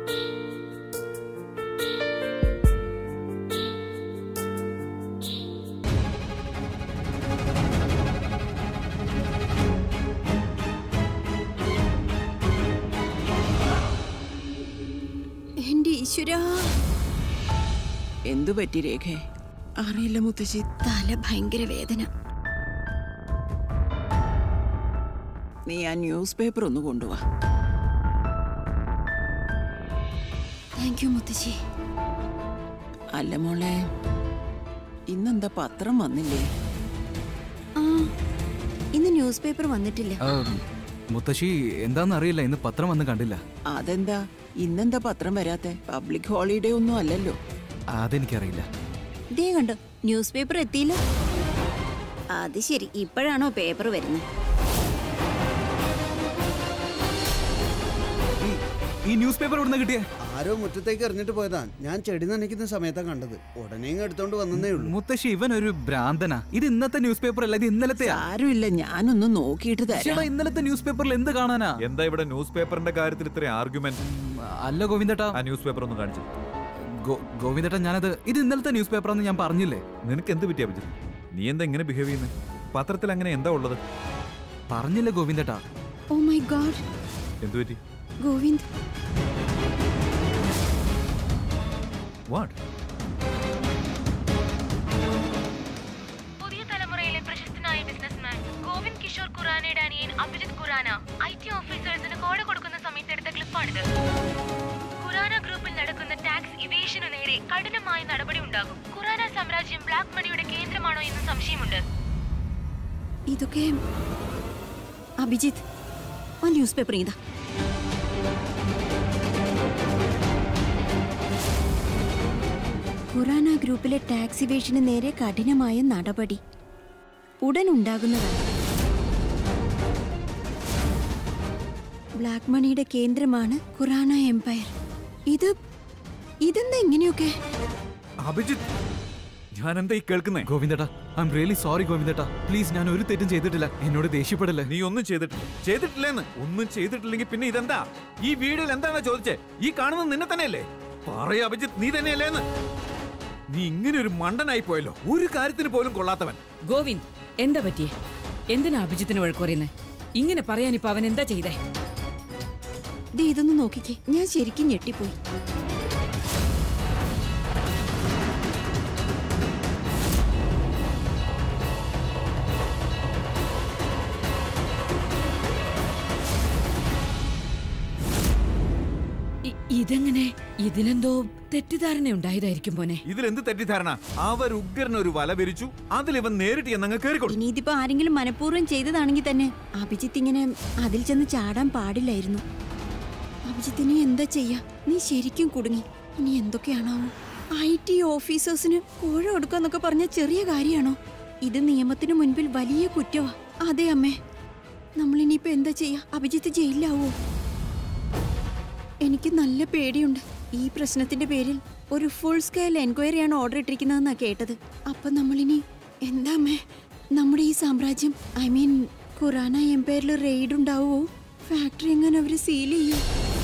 എന്റെ ഈശ്വരാ എന്തു പറ്റി രേഖേ അറിയില്ല മുത്തശ്ശി തല ഭയങ്കര വേദന നീ ആ ന്യൂസ് പേപ്പർ ഒന്ന് കൊണ്ടുവാ താങ്ക് യു മുത്തശ്ശി അല്ല മോളെ ഇന്നെന്താ പത്രം വന്നില്ലേ ആ ഇന്ന് ന്യൂസ് പേപ്പർ വന്നിട്ടില്ല ആ, മുത്തശ്ശി എന്താന്ന് അറിയില്ല ഇന്ന് പത്രം വന്ന് കണ്ടില്ല അതെന്താ ഇന്നെന്താ പത്രം വരാത്തെ പബ്ലിക് ഹോളിഡേ ഒന്നും അല്ലല്ലോ അതെനിക്കറിയില്ല ദേ കണ്ടോ ന്യൂസ് പേപ്പർ എത്തിയില്ല അത് ശരി ഇപ്പോഴാണോ പേപ്പർ വരുന്നത് ഈ- ഈ ന്യൂസ് പേപ്പർ എവിടുന്ന് കിട്ടിയേ ആരോ മുറ്റത്തേക്ക് എറിഞ്ഞിട്ട് പോയതാ ഞാൻ ചെടി നനയ്ക്കുന്ന സമയത്താ കണ്ടത് ഉടനെ ഇങ്ങ് എടുത്തോണ്ട് വന്നേ ഉള്ളൂ മുത്തശ്ശി ഇവൻ ഒരു ഭ്രാന്തനാ ഇത് ഇന്നത്തെ ന്യൂസ് പേപ്പർ അല്ല ഇത് ഇന്നലത്തെ ആരുമില്ല ഞാനൊന്ന് നോക്കിയിട്ട് തരാം ഇന്നലത്തെ ന്യൂസ് പേപ്പറിൽ എന്ത് കാണാനാ എന്താ ഇവിടെ ന്യൂസ് പേപ്പറിന്റെ കാര്യത്തിൽ ഇത്രയും ആർഗ്യുമെന്റ് ഉം, അല്ല ഗോവിന്ദേട്ടാ ആ ന്യൂസ് പേപ്പർ ഒന്ന് കാണിച്ചു ഗോ- ഗോവിന്ദേട്ടാ ഞാനത് ഇത് ഇന്നലത്തെ ന്യൂസ് പേപ്പറാന്ന് ഞാൻ പറഞ്ഞില്ലേ നിനക്ക് എന്ത് പറ്റിയാ പറ്റി നീ എന്താ ഇങ്ങനെ ബിഹേവ് ചെയ്യുന്നത് പത്രത്തിൽ അങ്ങനെ എന്താ ഉള്ളത് പറഞ്ഞില്ലേ ഗോവിന്ദേട്ടാ ഓ മൈ ഗോഡ് എന്തു പറ്റി ഗോവിന്ദ് വാട്ട് പുതിയ തലമുറയിലെ പ്രശസ്തനായ ബിസിനസ്മാൻ ഗോവിന്ദ് കിഷോർ ഖുറാനയുടെ അനിയൻ അഭിജിത് ഖുറാന ഐ ടി ഓഫീസേഴ്സിന് കോഴ കൊടുക്കുന്ന സമയത്ത് എടുത്ത ക്ലിപ്പാണിത് ഖുറാന ഗ്രൂപ്പിൽ നടക്കുന്ന ടാക്സ് ഇവേഷനു നേരെ കഠിനമായ നടപടി ഉണ്ടാകും ഖുറാന സാമ്രാജ്യം ബ്ലാക്ക് മണിയുടെ കേന്ദ്രമാണോ എന്ന് സംശയമുണ്ട് ഇതൊക്കെ അഭിജിത്ത് ആ ന്യൂസ് പേപ്പർ ഇതാ ഖുറാന ഗ്രൂപ്പിലെ ടാക്സ് ഇവേഷന് നേരെ കഠിനമായ നടപടി ഉടൻ ഉണ്ടാകുന്നതാണ് ബ്ലാക്ക് മണിയുടെ കേന്ദ്രമാണ് ഖുറാന എംപയർ ഇത് ഇതെന്താ ഇങ്ങനെയൊക്കെ അഭിജിത്ത് ഞാൻ എന്താ ഈ കേൾക്കുന്നേ ഗോവിന്ദേട്ടാ ഐ എം റിയലി സോറി ഗോവിന്ദേട്ടാ പ്ലീസ് ഞാൻ ഒരു തെറ്റും ചെയ്തിട്ടില്ല എന്നോട് ദേഷ്യപ്പെടല്ലേ നീ ഒന്നും ചെയ്തിട്ടില്ല ചെയ്തിട്ടില്ലെന്ന് ഒന്നും ചെയ്തിട്ടില്ലെങ്കിൽ പിന്നെ ഇതെന്താ ഈ വീഡിയോയിൽ എന്താണ് ചോദിച്ചേ ഈ കാണുന്നത് നിന്നെ തന്നെയല്ലേ പറയ അഭിജിത്ത് നീ തന്നെയല്ലേന്ന് നീ ഇങ്ങനെ ഒരു മണ്ടനായി പോയല്ലോ ഒരു കാര്യത്തിന് പോലും കൊള്ളാത്തവൻ ഗോവിന്ദ് എന്താ പറ്റിയേ എന്തിനാ അഭിജിത്തിന് വഴക്ക് പറയുന്നേ ഇങ്ങനെ പറയാൻ ഇപ്പൊ അവൻ എന്താ ചെയ്തേ ദേ ഇതൊന്ന് നോക്കിക്കേ ഞാൻ ശരിക്കും ഞെട്ടിപ്പോയി ഇ- ഇതെങ്ങനെ ഇതിനെന്തോ തെറ്റിദ്ധാരണ ഉണ്ടായതായിരിക്കും പോനെ ഇതിൽ എന്ത് തെറ്റിദ്ധാരണ അവർ ഉഗ്രൻ ഒരു വല വിരിച്ചു അതിൽ ഇവൻ നേരിട്ട് എന്നങ്ങ് കയറിക്കൊടുത്തു ഇനി ഇതിപ്പോ ആരെങ്കിലും മനഃപൂർവ്വം ചെയ്തതാണെങ്കിൽ തന്നെ അഭിജിത്ത് ഇങ്ങനെ അതിൽ ചെന്ന് ചാടാൻ പാടില്ലായിരുന്നു അഭിജിത്ത് ഇനി എന്താ ചെയ്യാ നീ ശരിക്കും കുടുങ്ങി ഇനി എന്തൊക്കെയാണാവോ ഐ ടി ഓഫീസേഴ്സിന് കോഴ കൊടുക്കാന്നൊക്കെ പറഞ്ഞ ചെറിയ കാര്യമാണോ ഇത് നിയമത്തിന് മുൻപിൽ വലിയ കുറ്റവാ അതെ അമ്മേ നമ്മളിനിയിപ്പോ എന്താ ചെയ്യാ അഭിജിത്ത് ജയിലിലാവോ എനിക്ക് നല്ല പേടിയുണ്ട് ഈ പ്രശ്നത്തിന്റെ പേരിൽ ഒരു ഫുൾ സ്കെയിൽ എൻക്വയറിയാണ് ഓർഡർ ഇട്ടിരിക്കുന്നതെന്നാ കേട്ടത് അപ്പൊ നമ്മളിനി എന്താ അമ്മേ നമ്മുടെ ഈ സാമ്രാജ്യം ഐ മീൻ ഖുറാന എംപയറിൽ റെയ്ഡ് ഉണ്ടാവോ ഫാക്ടറി എങ്ങനെ അവര് സീൽ ചെയ്യും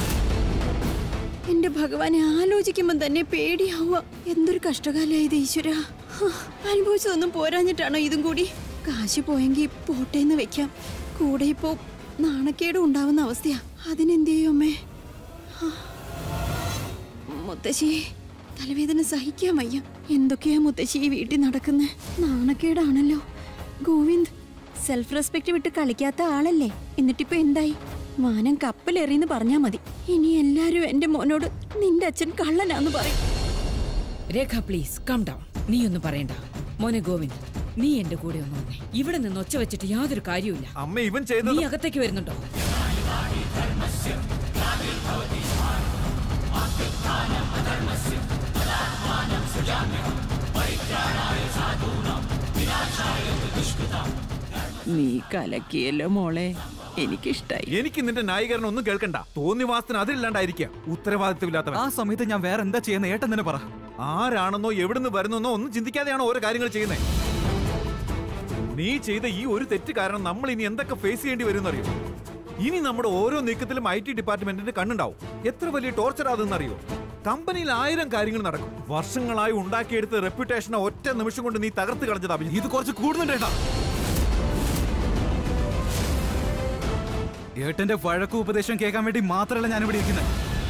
എന്റെ ഭഗവാനെ ആലോചിക്കുമ്പോൾ തന്നെ പേടിയാവുക എന്തൊരു കഷ്ടകാലായത് ഈശ്വര അനുഭവിച്ചതൊന്നും പോരാഞ്ഞിട്ടാണോ ഇതും കൂടി കാശ് പോയെങ്കിൽ പോട്ടേന്ന് വെക്കാം കൂടെ ഇപ്പോ നാണക്കേടും ഉണ്ടാവുന്ന അവസ്ഥയാ അതിനെന്ത് ചെയ്യും അമ്മേ മുത്തശ്ശി തലവേദന സഹിക്കാൻ വയ്യ എന്തൊക്കെയാ മുത്തശ്ശി ഈ വീട്ടിൽ നടക്കുന്നത് നാണക്കേടാണല്ലോ ഗോവിന്ദ് സെൽഫ് റെസ്പെക്ട് വിട്ട് കളിക്കാത്ത ആളല്ലേ എന്നിട്ടിപ്പോ എന്തായി മാനം കപ്പലെറിയെന്ന് പറഞ്ഞാ മതി ഇനി എല്ലാരും എന്റെ മോനോട് നിന്റെ അച്ഛൻ കള്ളനാന്ന് പറയും രേഖ പ്ലീസ് കം ഡൗൺ നീ ഒന്നും പറയണ്ട മോനെ ഗോവിന്ദ് നീ എന്റെ കൂടെ ഒന്ന് വന്നേ ഇവിടെ നിന്ന് ഒച്ച വെച്ചിട്ട് യാതൊരു കാര്യവുമില്ല അമ്മ ഇവൻ നീ ചെയ്തത് അകത്തേക്ക് വരുന്നുണ്ടോ നീ കലക്കിയല്ലോ മോളെ എനിക്കിഷ്ടായി എനിക്ക് നിന്റെ ന്യായീകരണം ഒന്നും കേൾക്കണ്ട തോന്നിവാസത്തിന് അതില്ലാണ്ടായിരിക്കുക ഉത്തരവാദിത്തമില്ലാത്തവൻ ആ സമയത്ത് ഞാൻ വേറെ എന്താ ചെയ്യുന്നത് ഏട്ടൻ തന്നെ പറ ആരാണെന്നോ എവിടുന്ന് വരുന്നെന്നോ ഒന്നും ചിന്തിക്കാതെയാണോ ഓരോ കാര്യങ്ങൾ ചെയ്യുന്നത് നീ ചെയ്ത ഈ ഒരു തെറ്റ് കാരണം നമ്മൾ ഇനി എന്തൊക്കെ ഫേസ് ചെയ്യേണ്ടി വരും അറിയോ ഇനി നമ്മുടെ ഓരോ നീക്കത്തിലും ഐ ടി ഡിപ്പാർട്ട്മെന്റിന്റെ കണ്ണുണ്ടാവും എത്ര വലിയ ടോർച്ചർ അതെന്നറിയോ കമ്പനിയിൽ ആയിരം കാര്യങ്ങൾ നടക്കും വർഷങ്ങളായി ഉണ്ടാക്കിയെടുത്ത റെപ്യൂട്ടേഷനെ ഒറ്റ നിമിഷം കൊണ്ട് നീ തകർത്ത് കളഞ്ഞത് അഭിജിത്ത് ഇത് കുറച്ച് കൂടുന്നുണ്ടേട്ടാ ഏട്ടന്റെ വഴക്കും ഉപദേശം കേൾക്കാൻ വേണ്ടി മാത്രമല്ല ഞാൻ ഇവിടെ ഇരിക്കുന്നത്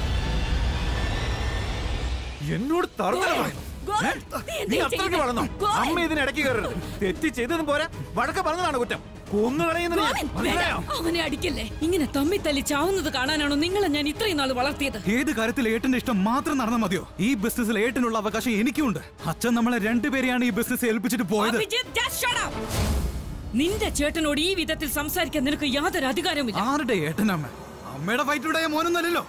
എന്നോട് തറുതല പറയുന്നു ഗോവിന്ദ്, ഏ? നീ നീ എന്താ അത്രയ്ക്ക് ചെയ്യുന്നെ? വളർന്നോ ഗോവിന്ദ്. അമ്മ ഇതിനിടയ്ക്ക് കയറരുത് തെറ്റ് ചെയ്തതും പോരാ വഴക്ക പറഞ്ഞതാണ് കുറ്റം കൊന്നുകളയുന്നത് ഞാൻ. ഗോവിന്ദ്, മനസ്സിലായോ? വേണ്ട, അവനെ അടിക്കല്ലേ ഇങ്ങനെ തമ്മി തല്ലി ചാവുന്നത് കാണാനാണോ നിങ്ങളെ ഞാൻ ഇത്രയും നാൾ വളർത്തിയത് ഏത് കാര്യത്തിൽ ഏട്ടന്റെ ഇഷ്ടം മാത്രം നടന്നാൽ മതിയോ ഈ ബിസിനസ്സിൽ ഏട്ടനുള്ള അവകാശം എനിക്കുണ്ട് അച്ഛൻ നമ്മളെ രണ്ടുപേരെയാണ് ഈ ബിസിനസ് ഏൽപ്പിച്ചിട്ട് പോയത് അഭിജിത്ത്, just shut up. നിന്റെ ചേട്ടനോട് ഈ വിധത്തിൽ സംസാരിക്കാൻ നിനക്ക് യാതൊരു അധികാരവുമില്ല ആരുടെ ഏട്ടനമ്മ അമ്മയുടെ വയറ്റിലുണ്ടായ മോനൊന്നല്ലല്ലോ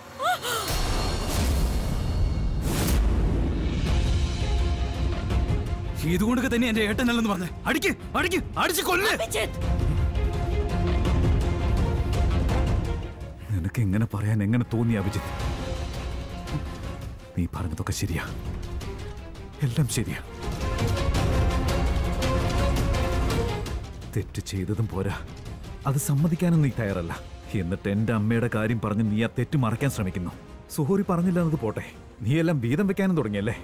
ഇതുകൊണ്ടൊക്കെ തന്നെ എന്റെ ഏട്ടനല്ലെന്ന് പറഞ്ഞേ അടിക്ക് അടിക്ക് അടിച്ച് കൊല്ലേ അഭിജിത്ത്, നിനക്ക് എങ്ങനെ പറയാൻ എങ്ങനെ തോന്നി അഭിജിത്ത് നീ പറഞ്ഞതൊക്കെ ശരിയാ എല്ലാം ശരിയാ തെറ്റ് ചെയ്തതും പോരാ അത് സമ്മതിക്കാനും നീ തയ്യാറല്ല എന്നിട്ട് എന്റെ അമ്മയുടെ കാര്യം പറഞ്ഞ് നീ ആ തെറ്റ് മറയ്ക്കാൻ ശ്രമിക്കുന്നു സുഹോരി പറഞ്ഞില്ല എന്നത് പോട്ടെ നീ എല്ലാം വീതം വെക്കാനും തുടങ്ങിയല്ലേ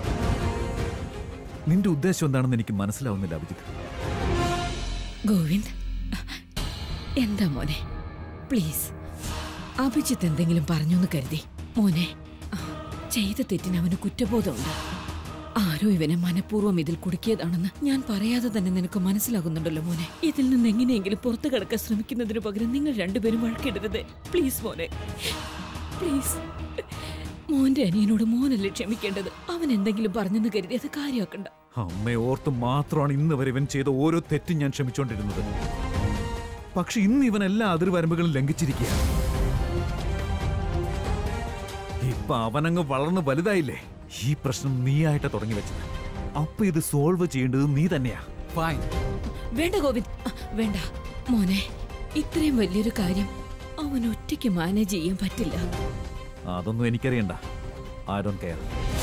നിന്റെ ഉദ്ദേശം എന്താണെന്ന് എനിക്ക് മനസ്സിലാവുന്നില്ല അഭിജിത്ത് ഗോവിന്ദ് എന്താ മോനെ പ്ലീസ് അഭിജിത്ത് എന്തെങ്കിലും പറഞ്ഞു എന്ന് കരുതി മോനെ ചെയ്ത തെറ്റിന് അവന് കുറ്റബോധമുണ്ട് ആരോ ഇവനെ മനഃപൂർവ്വം ഇതിൽ കുടുക്കിയതാണെന്ന് ഞാൻ പറയാതെ തന്നെ നിനക്ക് മനസ്സിലാകുന്നുണ്ടല്ലോ മോനെ ഇതിൽ നിന്ന് എങ്ങനെയെങ്കിലും പുറത്തു കിടക്കാൻ ശ്രമിക്കുന്നതിന് പകരം നിങ്ങൾ രണ്ടുപേരും വഴക്കിടരുത് പ്ലീസ് മോനെ പ്ലീസ് മോന്റെ അനിയനോട് മോനല്ലേ ക്ഷമിക്കേണ്ടത് അവൻ എന്തെങ്കിലും പറഞ്ഞെന്ന് കരുതി അത് കാര്യമാക്കണ്ട അമ്മയെ ഓർത്ത് മാത്രമാണ് ഇന്ന് വരെ ഇവൻ ചെയ്ത ഓരോ തെറ്റും ഞാൻ ക്ഷമിച്ചുകൊണ്ടിരുന്നത് പക്ഷെ ഇന്ന് ഇവൻ എല്ലാ അതിർവരമ്പുകളും ലംഘിച്ചിരിക്കുക ഇപ്പൊ അവനങ്ങ് വളർന്ന് വലുതായില്ലേ ഈ പ്രശ്നം നീയായിട്ട് തുടങ്ങി വെച്ചത് അപ്പൊ ഇത് സോൾവ് ചെയ്യേണ്ടത് നീ തന്നെയാ ഫൈൻ വേണ്ട ഗോവിന്ദ് അ, വേണ്ട മോനെ ഇത്രയും വലിയൊരു കാര്യം അവൻ ഒറ്റയ്ക്ക് മാനേജ് ചെയ്യാൻ പറ്റില്ല അതൊന്നും എനിക്കറിയണ്ട ഐ ഡോൺ കെയർ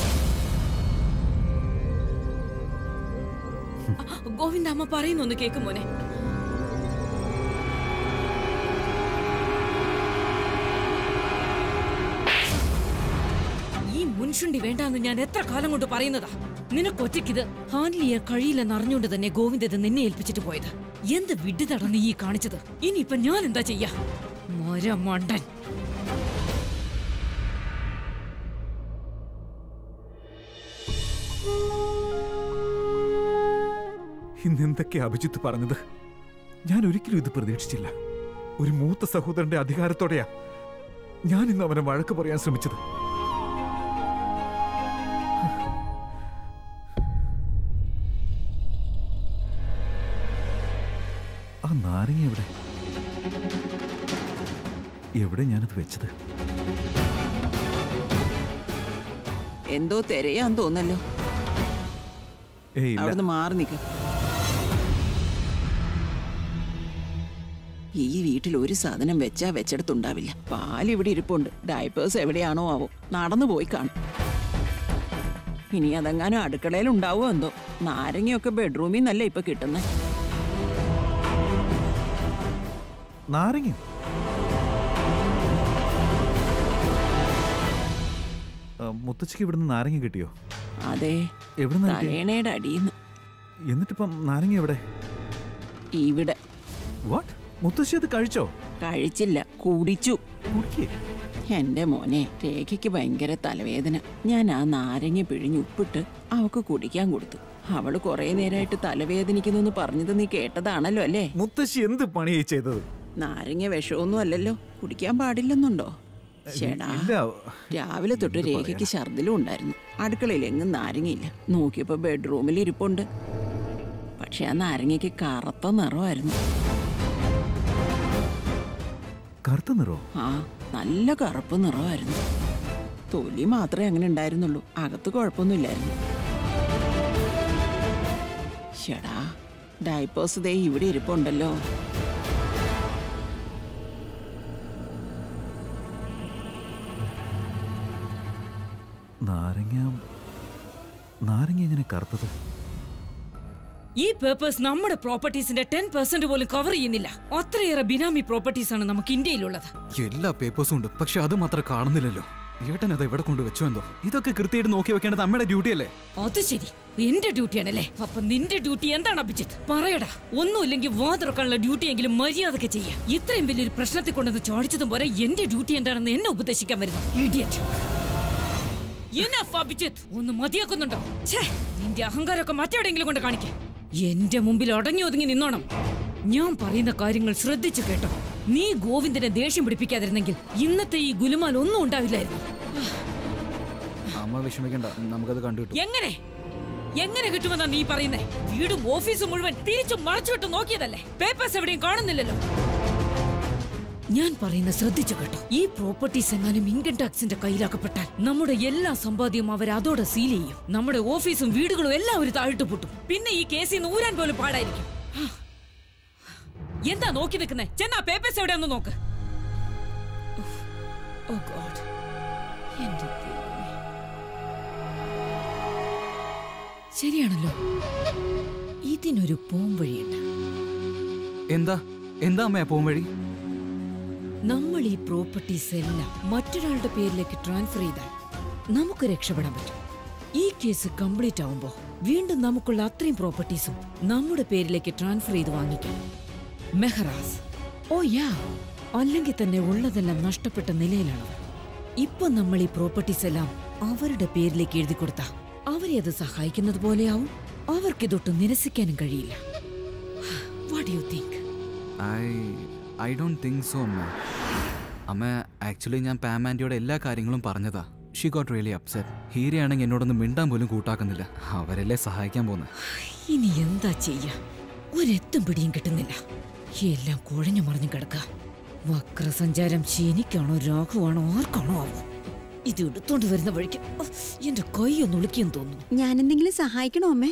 ഗോവിന്ദ് അമ്മ പറയുന്നൊന്ന് കേക്ക് മോനെ ഈ മുൻഷുണ്ടി വേണ്ടാന്ന് ഞാൻ എത്ര കാലം കൊണ്ട് പറയുന്നതാ നിനക്കൊറ്റയ്ക്കിത് ഹാൻഡിൽ ചെയ്യാൻ കഴിയില്ലെന്ന് അറിഞ്ഞുകൊണ്ട് തന്നെ ഗോവിന്ദ് ഇത് നിന്നെ ഏൽപ്പിച്ചിട്ട് പോയത് എന്ത് വിഡ്ഢിതാണ് നീ ഈ കാണിച്ചത് ഇനിയിപ്പൊ ഞാൻ എന്താ ചെയ്യാ മൊര മണ്ടൻ ഇന്ന് എന്തൊക്കെ അഭിജിത്ത് പറഞ്ഞത് ഞാൻ ഒരിക്കലും ഇത് പ്രതീക്ഷിച്ചില്ല ഒരു മൂത്ത സഹോദരന്റെ അധികാരത്തോടെയാ ഞാൻ ഇന്ന് അവനെ വഴക്ക് പറയാൻ ശ്രമിച്ചത് ആ നാരങ്ങ എവിടെ എവിടെ ഞാനത് വെച്ചത് എന്തോ തിരയാൻ തോന്നല്ലോ ഏയ് ഇല്ല അവിടുന്ന് മാറി നിൽക്ക് ഈ വീട്ടിൽ ഒരു സാധനം വെച്ചാ വെച്ചെടുത്തുണ്ടാവില്ല പാൽ ഇവിടെ ഇരിപ്പുണ്ട് ഡയപ്പേഴ്സ് എവിടെയാണോ ആവോ നടന്നു പോയി കാണും ഇനി അതെങ്ങാനും അടുക്കളയിൽ ഉണ്ടാവോ എന്തോ നാരങ്ങയൊക്കെ ബെഡ്റൂമിൽ നിന്നല്ലേ ഇപ്പൊ കിട്ടുന്നത് നാരങ്ങ മുത്തച്ഛക്ക് ഇവിടുന്ന് നാരങ്ങ കിട്ടിയോ അതെ എവിടുന്ന് കിട്ടി തലേണയുടെ അടിയിന്ന് എന്നിട്ടിപ്പം നാരങ്ങ എവിടെ ഇവിടെ വാട്ട് മുത്തശ്ശി അത് കഴിച്ചോ കഴിച്ചില്ല കുടിച്ചു കുടിക്കേ എന്റെ മോനെ രേഖയ്ക്ക് ഭയങ്കര തലവേദന ഞാൻ ആ നാരങ്ങ പിഴിഞ്ഞ് ഉപ്പിട്ട് അവക്ക് കുടിക്കാൻ കൊടുത്തു അവള് കുറെ നേരമായിട്ട് തലവേദനിക്കുന്നു പറഞ്ഞത് നീ കേട്ടതാണല്ലോ അല്ലേ മുത്തശ്ശി എന്ത് പണിയായി ചെയ്തത് നാരങ്ങ വിഷമൊന്നും അല്ലല്ലോ കുടിക്കാൻ പാടില്ലെന്നുണ്ടോ ചേടാ ഇല്ല രാവിലെ തൊട്ട് രേഖയ്ക്ക് ഛർദിലും ഉണ്ടായിരുന്നു അടുക്കളയിൽ എങ്ങും നാരങ്ങയില്ല നോക്കിയപ്പോ ബെഡ്റൂമിൽ ഇരിപ്പുണ്ട് പക്ഷെ ആ നാരങ്ങയ്ക്ക് കറുത്ത നിറമായിരുന്നു കറുത്ത നിറോ ആ നല്ല കറുപ്പ് നിറമായിരുന്നു തൊലി മാത്രമേ അങ്ങനെ ഉണ്ടായിരുന്നുള്ളൂ അകത്ത് കുഴപ്പമൊന്നുമില്ലായിരുന്നു ഷടാ ഡൈപ്പേഴ്സ് ദേ ഇവിടെ ഇരിപ്പുണ്ടല്ലോ നാരങ്ങ നാരങ്ങ എങ്ങനെ കറുത്തത് ഈ പേപ്പേഴ്സ് നമ്മുടെ പ്രോപ്പർട്ടീസിന്റെ ടെൻ പെർസെന്റ് പോലും കവർ ചെയ്യുന്നില്ല അത്രയേറെ ബിനാമി പ്രോപ്പർട്ടീസ് ആണ് നമുക്ക് ഇന്ത്യയിലുള്ളത് എല്ലാ പേപ്പേഴ്സും ഉണ്ട് പക്ഷെ അത് മാത്രം കാണുന്നില്ലല്ലോ ഏട്ടൻ അത് എവിടെ കൊണ്ട് വെച്ചോ എന്തോ ഇതൊക്കെ കൃത്യമായിട്ട് നോക്കി വെക്കേണ്ടത് നമ്മുടെ ഡ്യൂട്ടി അല്ലേ അത് ശരി എന്റെ ഡ്യൂട്ടിയാണല്ലേ അപ്പൊ നിന്റെ ഡ്യൂട്ടി എന്താണ് അഭിജിത്ത് പറയടാ ഒന്നുമില്ലെങ്കിൽ വാതിറക്കാനുള്ള ഡ്യൂട്ടി എങ്കിലും മര്യാദക്ക് ചെയ്യാം ഇത്രയും വലിയൊരു പ്രശ്നത്തിൽ കൊണ്ടുവന്ന് ചോദിച്ചതും പോലെ എന്റെ ഡ്യൂട്ടി എന്താണെന്ന് എന്നെ ഉപദേശിക്കാൻ വരുന്നു ഇഡിയറ്റ് Enough, അഭിജിത്ത് ഒന്ന് മതിയാക്കുന്നുണ്ടോ ഛേ നിന്റെ അഹങ്കാരമൊക്കെ മറ്റെവിടെയെങ്കിലും കൊണ്ട് കാണിക്കേ എന്റെ മുമ്പിൽ അടങ്ങി ഒതുങ്ങി നിന്നോണം ഞാൻ പറയുന്ന കാര്യങ്ങൾ ശ്രദ്ധിച്ചു കേട്ടോ നീ ഗോവിന്ദനെ ദേഷ്യം പിടിപ്പിക്കാതിരുന്നെങ്കിൽ ഇന്നത്തെ ഈ ഗുലുമാൽ ഒന്നും ഉണ്ടാവില്ലായിരുന്നു അമ്മ വിഷമിക്കണ്ട നമുക്കത് കണ്ടുകിട്ടും എങ്ങനെ എങ്ങനെ കിട്ടുമെന്നാ നീ പറയുന്നേ വീടും ഓഫീസും മുഴുവൻ തിരിച്ചു മറച്ചുവിട്ട് നോക്കിയതല്ലേ പേപ്പേഴ്സ് എവിടെയും കാണുന്നില്ലല്ലോ ഞാൻ പറയുന്ന ശ്രദ്ധിച്ചു കേട്ടോ ഈ പ്രോപ്പർട്ടീസ് എങ്ങാനും ഇൻകം ടാക്സിന്റെ കയ്യിലാക്കപ്പെട്ടാൽ നമ്മുടെ എല്ലാ സമ്പാദ്യവും അവർ അതോടെ സീൽ ചെയ്യും നമ്മുടെ ഓഫീസും വീടുകളും എല്ലാം അവർ താഴ്ത്തു പൊട്ടും പിന്നെ ഈ കേസിൽ നിന്ന് ഊരാൻ പോലും പാടായിരിക്കും ഹാ. എന്താ നോക്കി നിൽക്കുന്നേ ചെന്നാ പേപ്പേഴ്സ് എവിടെയൊന്ന് നോക്ക് ഓ ഗോഡ് എന്റെ ദൈവമേ. ശരിയാണല്ലോ ഇതിനൊരു പോംവഴിയുണ്ട് എന്താ എന്താ അമ്മ പോം വഴി നമ്മൾ ഈ പ്രോപ്പർട്ടീസ് എല്ലാം മറ്റൊരാളുടെ പേരിലേക്ക് ട്രാൻസ്ഫർ ചെയ്താൽ നമുക്ക് രക്ഷപ്പെടാൻ പറ്റും ഈ കേസ് കംപ്ലീറ്റ് ആവുമ്പോ വീണ്ടും നമുക്കുള്ള അത്രയും പ്രോപ്പർട്ടീസും നമ്മുടെ പേരിലേക്ക് ട്രാൻസ്ഫർ ചെയ്ത് വാങ്ങിക്കാം മെഹറാസ് ഓ യാ അല്ലെങ്കിൽ തന്നെ ഉള്ളതെല്ലാം നഷ്ടപ്പെട്ട നിലയിലാണ് അവർ. ഇപ്പൊ നമ്മൾ ഈ പ്രോപ്പർട്ടീസ് എല്ലാം അവരുടെ പേരിലേക്ക് എഴുതി കൊടുത്താ അവരെ അത് സഹായിക്കുന്നത് പോലെയാവും അവർക്കിതൊട്ടും നിരസിക്കാനും കഴിയില്ല what you think I I don't think so അമ്മ അമ്മ ആക്ച്വലി ഞാൻ പാം ആൻറ്റിയോട് എല്ലാ കാര്യങ്ങളും പറഞ്ഞതാ ഷീ ഗോട്ട് റിയലി അപ്സെറ്റ് ഹീരയാണെങ്കിൽ എന്നോടൊന്നും മിണ്ടാൻ പോലും കൂട്ടാക്കുന്നില്ല അവരല്ലേ സഹായിക്കാൻ പോകുന്നത് ഇനി എന്താ ചെയ്യാ ഒരെത്തും പിടിയും കിട്ടുന്നില്ല എല്ലാം കുഴഞ്ഞു മറിഞ്ഞു കിടക്കുക വക്രസഞ്ചാരം ശനിക്കാണോ രാഘുവാണോ ആർക്കാണോ ആവോ ഇത് എടുത്തോണ്ട് വരുന്ന വഴിക്ക് ഉഫ്, എന്റെ കൈ ഒന്ന് ഒളിക്കെന്ന് തോന്നുന്നു ഞാൻ എന്തെങ്കിലും സഹായിക്കണോ അമ്മേ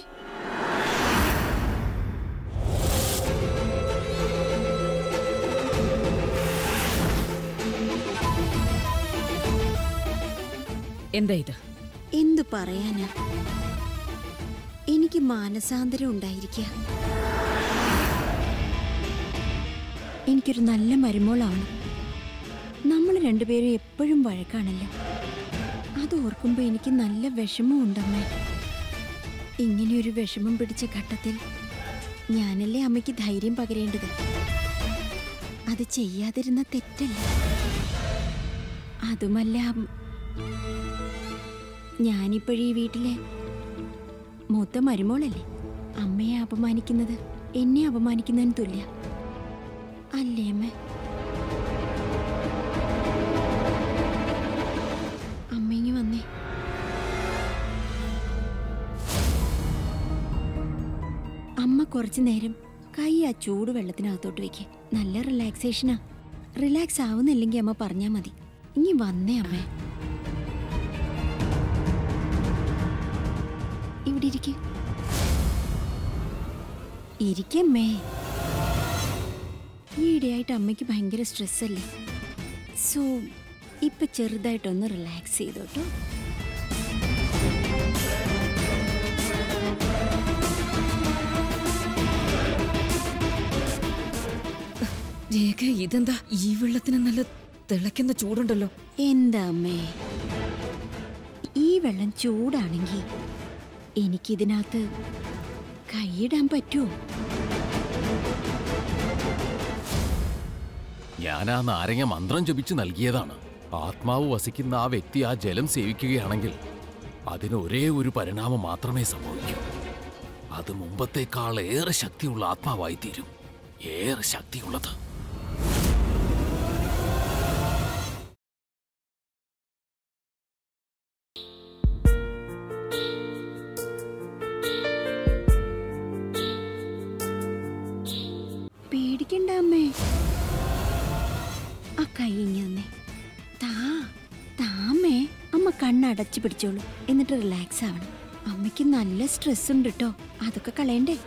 എന്താ ഇത് എന്തു പറയാനാ എനിക്ക് മാനസാന്തരം ഉണ്ടായിരിക്കുക എനിക്കൊരു നല്ല മരുമോളാണ് നമ്മൾ രണ്ടുപേരും എപ്പോഴും വഴക്കാണല്ലോ അത് ഓർക്കുമ്പോൾ എനിക്ക് നല്ല വിഷമമുണ്ടമ്മേ ഇങ്ങനെയൊരു വിഷമം പിടിച്ച ഘട്ടത്തിൽ ഞാനല്ലേ അമ്മയ്ക്ക് ധൈര്യം പകരേണ്ടത് അത് ചെയ്യാതിരുന്ന തെറ്റല്ല അതുമല്ല ഞാനിപ്പോഴീ വീട്ടിലെ മൂത്ത മരുമോളല്ലേ അമ്മയെ അപമാനിക്കുന്നത് എന്നെ അപമാനിക്കുന്നതിന് തുല്യ അല്ലേ അമ്മ അമ്മയിങ്ങി വന്നേ അമ്മ കുറച്ചു നേരം കൈ ആ ചൂട് വെള്ളത്തിനകത്തോട്ട് വെക്ക് നല്ല റിലാക്സേഷനാ റിലാക്സ് ആവുന്നില്ലെങ്കിൽ അമ്മ പറഞ്ഞാ മതി ഇനി വന്നേ അമ്മേ ഇവിടെ ഇരിക്കെ ഇരിക്കമ്മേ ഈയിടെയായിട്ട് അമ്മയ്ക്ക് ഭയങ്കര സ്ട്രെസ് അല്ലേ സോ ഇപ്പൊ ചെറുതായിട്ടൊന്ന് റിലാക്സ് ചെയ്തോട്ടോ രേഖ ഇതെന്താ ഈ വെള്ളത്തിന് നല്ല തിളയ്ക്കുന്ന ചൂടുണ്ടല്ലോ എന്താ അമ്മേ ഈ വെള്ളം ചൂടാണെങ്കിൽ എനിക്കിതിനകത്ത് കൈയിടാൻ പറ്റുമോ ഞാൻ ആ നാരങ്ങ മന്ത്രം ജപിച്ച് നൽകിയതാണ് ആത്മാവ് വസിക്കുന്ന ആ വ്യക്തി ആ ജലം സേവിക്കുകയാണെങ്കിൽ അതിന് ഒരേ ഒരു പരിണാമം മാത്രമേ സംഭവിക്കൂ അത് മുമ്പത്തേക്കാൾ ഏറെ ശക്തിയുള്ള ആത്മാവായി തീരും ഏറെ ശക്തിയുള്ളത് പേടിക്കണ്ട അമ്മേ ആ കൈ ഇങ്ങി തന്നെ താ താമേ അമ്മ കണ്ണടച്ചു പിടിച്ചോളൂ എന്നിട്ട് റിലാക്സ് ആവണം അമ്മയ്ക്ക് നല്ല സ്ട്രെസ് ഉണ്ട് കേട്ടോ അതൊക്കെ കളയണ്ടേ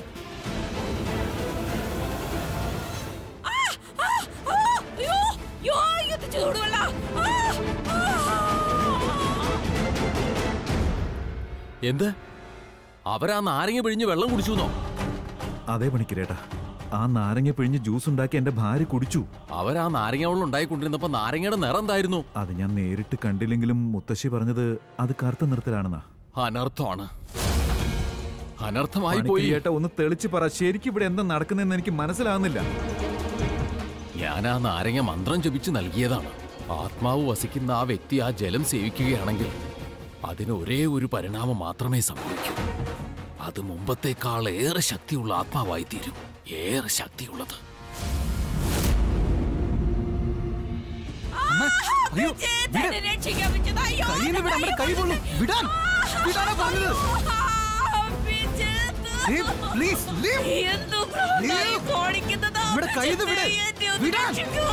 എന്ത് അവരാ നാരങ്ങ പിഴിഞ്ഞ് വെള്ളം കുടിച്ചു എന്നോ അതേ പണിക്കരേട്ടാ ആ നാരങ്ങ പിഴിഞ്ഞ് ജ്യൂസ് ഉണ്ടാക്കി എന്റെ ഭാര്യ കുടിച്ചു അവരാ നാരങ്ങ വെള്ളം ഉണ്ടായിക്കൊണ്ടിരുന്നപ്പോ നാരങ്ങയുടെ നിറം എന്തായിരുന്നു അത് ഞാൻ നേരിട്ട് കണ്ടില്ലെങ്കിലും മുത്തശ്ശി പറഞ്ഞത് അത് കറുത്ത നിറത്തിലാണെന്നാ അനർത്ഥമാണ് അനർത്ഥമായി പോയി പണിക്കരേട്ടാ ഒന്ന് തെളിച്ച് പറ ശരിക്കും ഇവിടെ എന്താ നടക്കുന്നതെന്ന് എനിക്ക് മനസ്സിലാകുന്നില്ല ഞാൻ ആ നാരങ്ങ മന്ത്രം ജപിച്ച് നൽകിയതാണ് ആത്മാവ് വസിക്കുന്ന ആ വ്യക്തി ആ ജലം സേവിക്കുകയാണെങ്കിൽ അതിന് ഒരേ ഒരു പരിണാമം മാത്രമേ സംഭവിക്കൂ അത് മുമ്പത്തേക്കാൾ ഏറെ ശക്തിയുള്ള ആത്മാവായി തീരും ഏറെ ശക്തിയുള്ളത് അയ്യോ കയ്യിന്ന് വിട്, അമ്മയുടെ കൈ പൊള്ളും. വിടാൻ വിടാനാ പറഞ്ഞത് Leave, please, leave. Leave. അമ്മയുടെ കയ്യിന്ന് വിട്. വിടാൻ.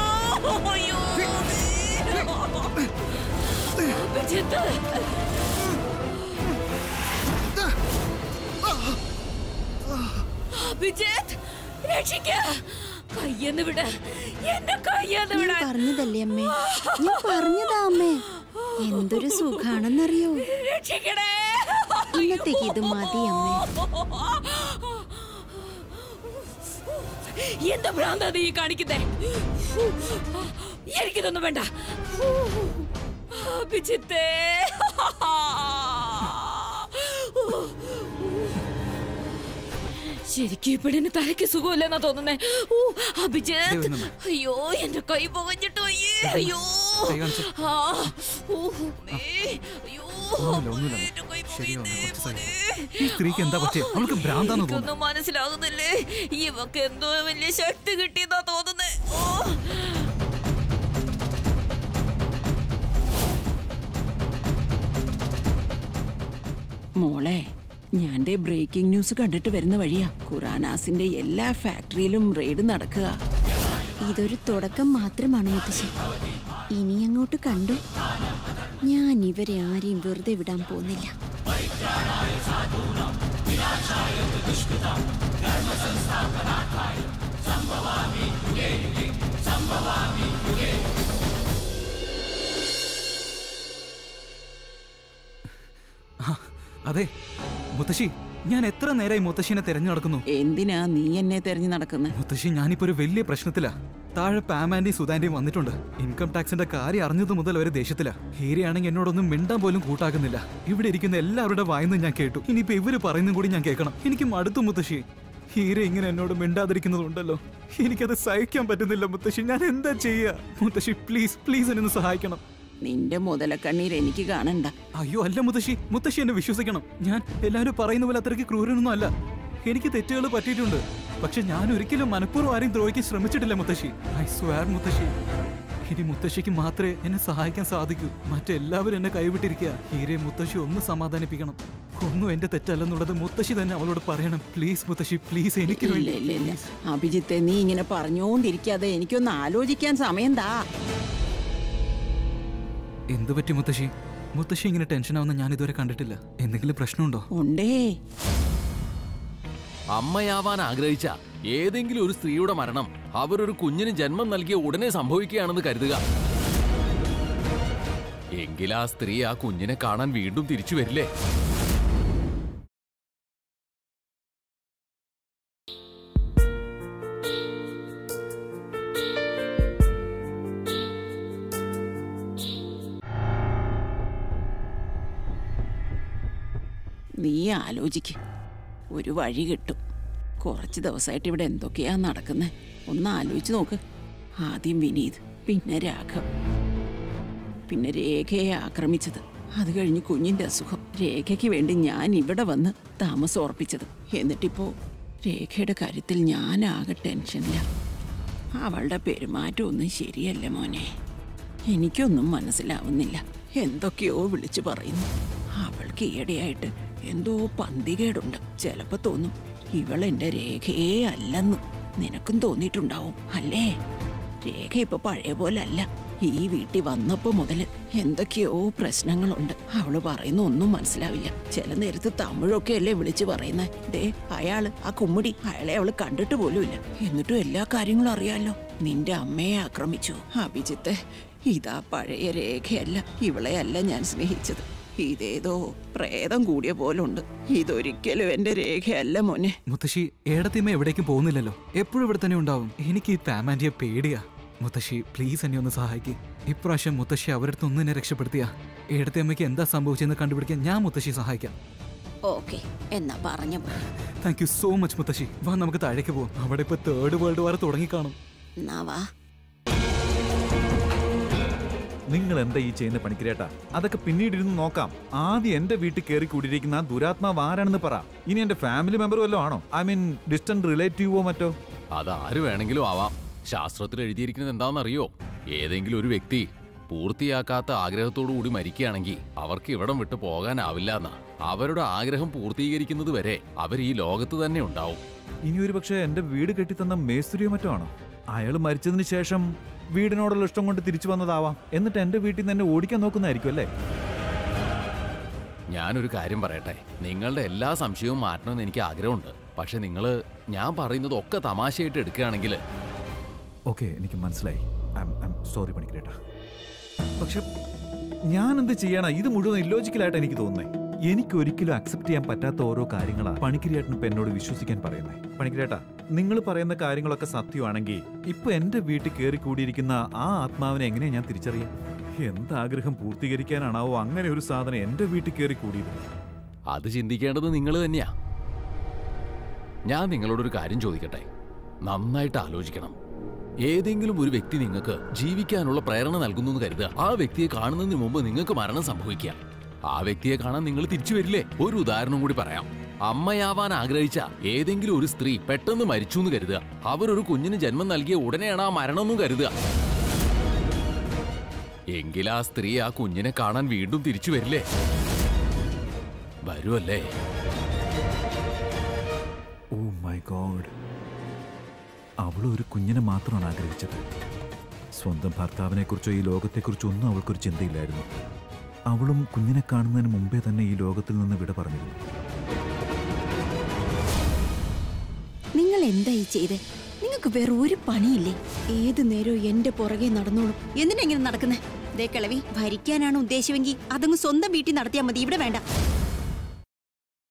അഭിജിത്ത് രക്ഷിക്ക കയ്യെന്ന് വിട എന്റെ കയ്യെന്ന് ഞാൻ വിടാൻ പറഞ്ഞതല്ലേ അമ്മേ ഞാൻ പറഞ്ഞതാ അമ്മേ എന്തൊരു സുഖാണെന്നറിയോ രക്ഷിക്കണേ ഇന്നത്തേക്ക് ഇത് മതി അമ്മേ എന്താ ഭ്രാന്താ നീ കാണിക്കുന്നേ എനിക്കിതൊന്നും വേണ്ട അഭിജിത്തേ ശരിക്കും ഇപ്പഴിന് തലയ്ക്ക് സുഖമില്ലെന്നാ തോന്നുന്നേ ഓ അഭിജിത്ത് ദൈവമേ. അയ്യോ എന്റെ കൈ പുകഞ്ഞിട്ടോ അയ്യേ അയ്യോ കൈ കാണിച്ച്. ആ, ഓ, അമ്മേ. അയ്യോ ഒന്നുമില്ല, ഒന്നുമില്ല. എന്റെ കൈ ശരിയാവും, പുകയുന്നേ, കുറച്ച് സമയം. മോനെ. ഈ സ്ത്രീക്ക് എന്താ പറ്റിയ അവൾക്ക് ഭ്രാന്താന്ന് തോന്നുന്നു എനിക്കൊന്നും മനസ്സിലാകുന്നില്ലേ ഇവക്ക് എന്തോ വലിയ ശക്തി കിട്ടിയെന്നാ തോന്നുന്നേ ഓ മോളെ ഞാൻ ദേ ബ്രേക്കിംഗ് ന്യൂസ് കണ്ടിട്ട് വരുന്ന വഴിയാ ഖുറാനാസിന്റെ എല്ലാ ഫാക്ടറിയിലും റെയ്ഡ് നടക്കുക ഇതൊരു തുടക്കം മാത്രമാണ് മുത്തശ്ശി ഇനി അങ്ങോട്ട് കണ്ടു ഞാൻ ഇവരെ ആരെയും വെറുതെ വിടാൻ പോകുന്നില്ല അതെ മുത്തശ്ശി ഞാൻ എത്ര നേരമായി മുത്തശ്ശിനെ തെരഞ്ഞു നടക്കുന്നു എന്തിനാ നീ എന്നെ തെരഞ്ഞു നടക്കുന്നത് മുത്തശ്ശി ഞാനിപ്പോ ഒരു വലിയ പ്രശ്നത്തിലാ താഴെ പാമാന്റെയും സുധാന്റെയും വന്നിട്ടുണ്ട് ഇൻകം ടാക്സിന്റെ കാര്യം അറിഞ്ഞതു മുതൽ അവര് ദേഷ്യത്തിലാ ഹീരയാണെങ്കിൽ എന്നോടൊന്നും മിണ്ടാൻ പോലും കൂട്ടാക്കുന്നില്ല ഇവിടെ ഇരിക്കുന്ന എല്ലാവരുടെ വായന്നും ഞാൻ കേട്ടു ഇനിയിപ്പോ ഇവര് പറയുന്നതും കൂടി ഞാൻ കേൾക്കണം എനിക്ക് മടുത്തു മുത്തശ്ശി ഹീര ഇങ്ങനെ എന്നോട് മിണ്ടാതിരിക്കുന്നതുണ്ടല്ലോ എനിക്കത് സഹിക്കാൻ പറ്റുന്നില്ല മുത്തശ്ശി ഞാൻ എന്താ ചെയ്യാ മുത്തശ്ശി പ്ലീസ് പ്ലീസ് എന്നെ ഒന്ന് സഹായിക്കണം നിന്റെ മുതലക്കണ്ണീർ എനിക്ക് കാണണ്ട അയ്യോ അല്ല മുത്തശ്ശി മുത്തശ്ശി എന്നെ വിശ്വസിക്കണം ഞാൻ എല്ലാവരും പറയുന്ന പോലെ അത്രയ്ക്ക് ക്രൂരനൊന്നും അല്ല എനിക്ക് തെറ്റുകൾ പറ്റിയിട്ടുണ്ട് പക്ഷെ ഞാൻ ഒരിക്കലും മനഃപൂർവ്വം ആരെയും ദ്രോഹിക്കാൻ ശ്രമിച്ചിട്ടില്ല മുത്തശ്ശി ഐ സ്വയർ മുത്തശ്ശി ഇനി മുത്തശ്ശിക്ക് മാത്രമേ എന്നെ സഹായിക്കാൻ സാധിക്കൂ മറ്റെല്ലാവരും എന്നെ കൈവിട്ടിരിക്കുക ഹീരെ മുത്തശ്ശി ഒന്ന് സമാധാനിപ്പിക്കണം ഒന്നും എന്റെ തെറ്റല്ലെന്നുള്ളത് മുത്തശ്ശി തന്നെ അവളോട് പറയണം പ്ലീസ് മുത്തശ്ശി പ്ലീസ് എനിക്ക് ഇല്ല വേണ്ടി ഇല്ല ഇല്ല അഭിജിത്തെ നീ ഇങ്ങനെ പറഞ്ഞോണ്ടിരിക്കാതെ എനിക്കൊന്ന് ആലോചിക്കാൻ സമയം താ എന്തു പറ്റി മുത്തശ്ശി മുത്തശ്ശി ഇങ്ങനെ ടെൻഷൻ ഞാൻ ഇതുവരെ കണ്ടിട്ടില്ല എന്തെങ്കിലും പ്രശ്നമുണ്ടോ ഉണ്ടേ അമ്മയാവാൻ ആഗ്രഹിച്ച ഏതെങ്കിലും ഒരു സ്ത്രീയുടെ മരണം അവരൊരു കുഞ്ഞിന് ജന്മം നൽകിയ ഉടനെ സംഭവിക്കുകയാണെന്ന് കരുതുക എങ്കിൽ ആ സ്ത്രീ ആ കുഞ്ഞിനെ കാണാൻ വീണ്ടും തിരിച്ചു വരില്ലേ നീ ആലോചിക്ക് ഒരു വഴി കിട്ടും കുറച്ച് ദിവസമായിട്ട് ഇവിടെ എന്തൊക്കെയാ നടക്കുന്നത് ഒന്ന് ആലോചിച്ച് നോക്ക് ആദ്യം വിനീത് പിന്നെ രാഘവ് പിന്നെ രേഖയെ ആക്രമിച്ചത് അത് കഴിഞ്ഞ് കുഞ്ഞിന്റെ അസുഖം രേഖയ്ക്ക് വേണ്ടി ഞാൻ ഇവിടെ വന്ന് താമസം ഉറപ്പിച്ചത് എന്നിട്ടിപ്പോ രേഖയുടെ കാര്യത്തിൽ ഞാൻ ആകെ ടെൻഷനില്ല അവളുടെ പെരുമാറ്റം ഒന്നും ശരിയല്ല മോനെ എനിക്കൊന്നും മനസ്സിലാവുന്നില്ല എന്തൊക്കെയോ വിളിച്ചു പറയുന്നു അവൾക്ക് ഈയിടെയായിട്ട് എന്തോ പന്തികേടുണ്ട് ചിലപ്പോ തോന്നും ഇവൾ എന്റെ രേഖയേ അല്ലെന്ന് നിനക്കും തോന്നിയിട്ടുണ്ടാവും അല്ലേ രേഖ ഇപ്പൊ പഴയ പോലെ അല്ല ഈ വീട്ടിൽ വന്നപ്പോ മുതല് എന്തൊക്കെയോ പ്രശ്നങ്ങളുണ്ട് അവള് പറയുന്ന ഒന്നും മനസ്സിലാവില്ല ചില നേരത്ത് തമിഴൊക്കെ അല്ലേ വിളിച്ചു പറയുന്നേ ദേ അയാള് ആ കുമ്മിടി അയാളെ അവള് കണ്ടിട്ട് പോലുമില്ല എന്നിട്ടും എല്ലാ കാര്യങ്ങളും അറിയാലോ നിന്റെ അമ്മയെ ആക്രമിച്ചു അഭിജിത്തെ ഇതാ പഴയ രേഖയല്ല ഇവളെ അല്ല ഞാൻ സ്നേഹിച്ചത് ഇതേതോ പ്രേതം കൂടിയ പോലുണ്ട് ഇതൊരിക്കലും എന്റെ രേഖയല്ല മോനെ മുത്തശ്ശി ഏടത്തിയമ്മ എവിടേക്കും പോകുന്നില്ലല്ലോ എപ്പോഴും ഇവിടെ തന്നെ ഉണ്ടാവും എനിക്ക് ഈ പാമാൻറ്റിയെ പേടിയാ മുത്തശ്ശി പ്ലീസ് എന്നെ ഒന്ന് സഹായിക്ക് ഇപ്രാവശ്യം മുത്തശ്ശി അവരുടെ ഒന്ന് എന്നെ രക്ഷപ്പെടുത്തിയ ഏടത്തിയമ്മയ്ക്ക് എന്താ സംഭവിച്ചെന്ന് കണ്ടുപിടിക്കാൻ ഞാൻ മുത്തശ്ശി സഹായിക്കാം ഓക്കെ എന്നാ പറഞ്ഞ പോലെ താങ്ക് യു സോ മച്ച് മുത്തശ്ശി വാ നമുക്ക് താഴേക്ക് പോവാം അവിടെ ഇപ്പൊ തേർഡ് വേൾഡ് വാർ തുടങ്ങിക്കാണും എന്നാ വാ നിങ്ങൾ എന്താ ഈ ചെയ്യുന്ന പണിക്കരേട്ടാ അതൊക്കെ പിന്നീട് ഇരുന്ന് നോക്കാം ആദ്യം എന്റെ വീട്ടിൽ കയറി കൂടിയിരിക്കുന്ന ആ ദുരാത്മാവ് ആരാണെന്ന് പറ ഇനി എന്റെ ഫാമിലി മെമ്പർ വല്ലതും ആണോ ഐ മീൻ ഡിസ്റ്റന്റ് റിലേറ്റീവോ മറ്റോ അതാര് വേണമെങ്കിലും ആവാം ശാസ്ത്രത്തിൽ എഴുതിയിരിക്കുന്നത് എന്താണെന്നറിയോ ഏതെങ്കിലും ഒരു വ്യക്തി പൂർത്തിയാക്കാത്ത ആഗ്രഹത്തോടു കൂടി മരിക്കുകയാണെങ്കിൽ അവർക്ക് ഇവിടം വിട്ടു പോകാനാവില്ല എന്നാ അവരുടെ ആഗ്രഹം പൂർത്തീകരിക്കുന്നത് വരെ അവർ ഈ ലോകത്ത് തന്നെ ഉണ്ടാവും ഇനി ഒരു പക്ഷേ എന്റെ വീട് കെട്ടിത്തന്ന മേസ്ത്രിയോ മറ്റോ ആണോ അയാൾ മരിച്ചതിന് ശേഷം വീടിനോടുള്ള ഇഷ്ടം കൊണ്ട് തിരിച്ചു വന്നതാവാം എന്നിട്ട് എന്റെ വീട്ടിൽ നിന്ന് എന്നെ ഓടിക്കാൻ നോക്കുന്നതായിരിക്കും അല്ലേ ഞാനൊരു കാര്യം പറയട്ടെ നിങ്ങളുടെ എല്ലാ സംശയവും മാറ്റണമെന്ന് എനിക്ക് ആഗ്രഹമുണ്ട് പക്ഷെ നിങ്ങൾ ഞാൻ പറയുന്നത് ഒക്കെ തമാശയായിട്ട് എടുക്കുകയാണെങ്കിൽ ഓക്കെ എനിക്ക് മനസ്സിലായി സോറി പണിക്കരേട്ടാ പക്ഷെ ഞാൻ എന്ത് ചെയ്യണ ഇത് മുഴുവൻ ഇല്ലോജിക്കലായിട്ട് എനിക്ക് തോന്നുന്നേ എനിക്ക് ഒരിക്കലും അക്സെപ്റ്റ് ചെയ്യാൻ പറ്റാത്ത ഓരോ കാര്യങ്ങളാ പണിക്കരിയേട്ടൻ ഇപ്പൊ എന്നോട് വിശ്വസിക്കാൻ പറയുന്നേ പണിക്കരേട്ടാ നിങ്ങൾ പറയുന്ന കാര്യങ്ങളൊക്കെ സത്യമാണെങ്കിൽ ഇപ്പൊ എന്റെ വീട്ടിൽ കയറി കൂടിയിരിക്കുന്ന ആ ആത്മാവിനെ എങ്ങനെയാ ഞാൻ തിരിച്ചറിയാം എന്താഗ്രഹം പൂർത്തീകരിക്കാനാണാവോ അങ്ങനെ ഒരു സാധനം എന്റെ വീട്ടിൽ കയറി കൂടിയത് അത് ചിന്തിക്കേണ്ടത് നിങ്ങൾ തന്നെയാ ഞാൻ നിങ്ങളോടൊരു കാര്യം ചോദിക്കട്ടെ നന്നായിട്ട് ആലോചിക്കണം ഏതെങ്കിലും ഒരു വ്യക്തി നിങ്ങൾക്ക് ജീവിക്കാനുള്ള പ്രേരണ നൽകുന്നു എന്ന് കരുതുക ആ വ്യക്തിയെ കാണുന്നതിന് മുമ്പ് നിങ്ങൾക്ക് മരണം സംഭവിക്കുക ആ വ്യക്തിയെ കാണാൻ നിങ്ങൾ തിരിച്ചു വരില്ലേ ഒരു ഉദാഹരണം കൂടി പറയാം അമ്മയാവാൻ ആഗ്രഹിച്ച ഏതെങ്കിലും ഒരു സ്ത്രീ പെട്ടെന്ന് മരിച്ചു എന്ന് കരുതുക അവരൊരു കുഞ്ഞിന് ജന്മം നൽകിയ ഉടനെയാണ് ആ മരണം എന്നും കരുതുക എങ്കിൽ ആ സ്ത്രീ ആ കുഞ്ഞിനെ കാണാൻ വീണ്ടും തിരിച്ചു വരില്ലേ വരുമല്ലേ ഓ മൈ ഗോഡ് അവൾ ഒരു കുഞ്ഞിനെ മാത്രമാണ് ആഗ്രഹിച്ചത് സ്വന്തം ഭർത്താവിനെക്കുറിച്ചോ ഈ ലോകത്തെക്കുറിച്ചോ ഒന്നും അവൾക്കൊരു ചിന്തയില്ലായിരുന്നു അവളും കുഞ്ഞിനെ കാണുന്നതിന് മുമ്പേ തന്നെ ഈ ലോകത്തിൽ നിന്ന് വിട പറഞ്ഞിരുന്നു നിങ്ങൾ എന്താ ഈ ചെയ്തേ നിങ്ങൾക്ക് വേറെ ഒരു പണിയില്ലേ ഏത് നേരവും എന്റെ പുറകെ നടന്നോളും എന്തിനാ ഇങ്ങനെ നടക്കുന്നേ ദേ കിളവി ഭരിക്കാനാണ് ഉദ്ദേശമെങ്കിൽ അതങ്ങ് സ്വന്തം വീട്ടിൽ നടത്തിയാൽ മതി ഇവിടെ വേണ്ട